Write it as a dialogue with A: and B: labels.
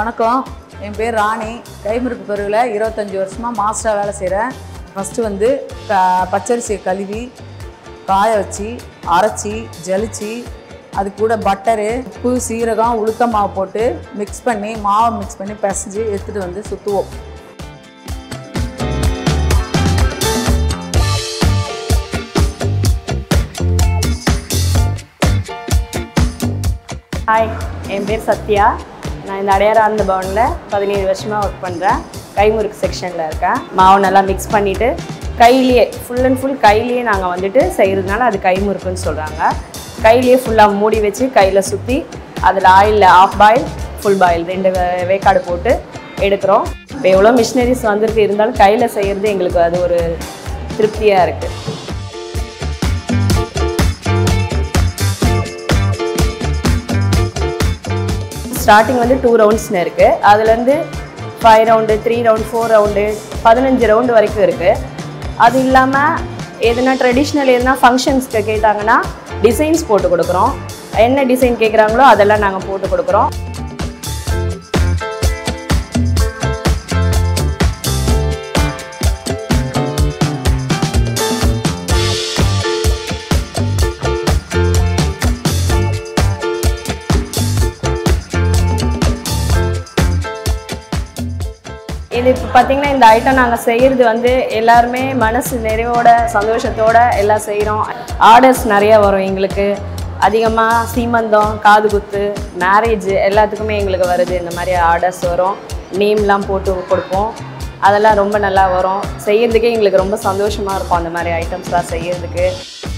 A: வணக்கம் என் பேர் ராணி கைமுறுக்கு பிறகுல இருபத்தஞ்சி வருஷமாக மாஸ்டராக வேலை செய்கிறேன் ஃபஸ்ட்டு வந்து க பச்சரிசியை கழுவி காய வச்சு அரைச்சி ஜலிச்சு அது கூட பட்டரு உப்பு சீரகம் உளுத்த மாவு போட்டு மிக்ஸ் பண்ணி மாவை மிக்ஸ் பண்ணி பிசைஞ்சு எடுத்துகிட்டு வந்து சுற்றுவோம்
B: ஹாய் என் பேர் சத்யா நான் இந்த அடையாராந்த பவனில் பதினேழு வருஷமாக ஒர்க் பண்ணுறேன் கைமுறுக்கு செக்ஷனில் இருக்கேன் மாவு நல்லா மிக்ஸ் பண்ணிவிட்டு கையிலேயே ஃபுல் அண்ட் ஃபுல் கையிலேயே நாங்கள் வந்துட்டு செய்கிறதுனால அது கைமுறுக்குன்னு சொல்கிறாங்க கையிலேயே ஃபுல்லாக மூடி வச்சு கையில் சுற்றி அதில் ஆயிலில் ஆஃப் பாயில் ஃபுல் பாயில் ரெண்டு வே- வேக்காடு போட்டு எடுக்கிறோம் இப்போ எவ்வளோ மிஷினரிஸ் வந்திருக்கு இருந்தாலும் கையில் செய்கிறது எங்களுக்கு அது ஒரு திருப்தியாக இருக்குது ஸ்டார்டிங் வந்து டூ ரவுண்ட்ஸ்னு இருக்குது அதுலேருந்து five round three round four round பதினஞ்சு ரவுண்டு வரைக்கும் இருக்குது அது இல்லாமல் எதுனா ட்ரெடிஷ்னல் எதுனா ஃபங்க்ஷன்ஸ்க்கு கேட்டாங்கன்னா டிசைன்ஸ் போட்டு கொடுக்குறோம் என்ன டிசைன் கேட்குறாங்களோ அதெல்லாம் நாங்கள் போட்டு கொடுக்குறோம் இது இப்போ பார்த்தீங்கன்னா இந்த ஐட்டம் நாங்கள் செய்கிறது வந்து எல்லாருமே மனசு நிறைவோட சந்தோஷத்தோட எல்லாம் செய்கிறோம் ஆர்டர்ஸ் நிறைய வரும் எங்களுக்கு அதிகமாக சீமந்தம் காது குத்து மேரேஜ் எல்லாத்துக்குமே எங்களுக்கு வருது இந்த மாதிரி ஆர்டர்ஸ் வரும் நேம்லாம் போட்டு கொடுப்போம் அதெல்லாம் ரொம்ப நல்லா வரும் செய்யறதுக்கே எங்களுக்கு ரொம்ப சந்தோஷமாக இருக்கும் அந்த மாதிரி ஐட்டம்ஸ்லாம் செய்யறதுக்கு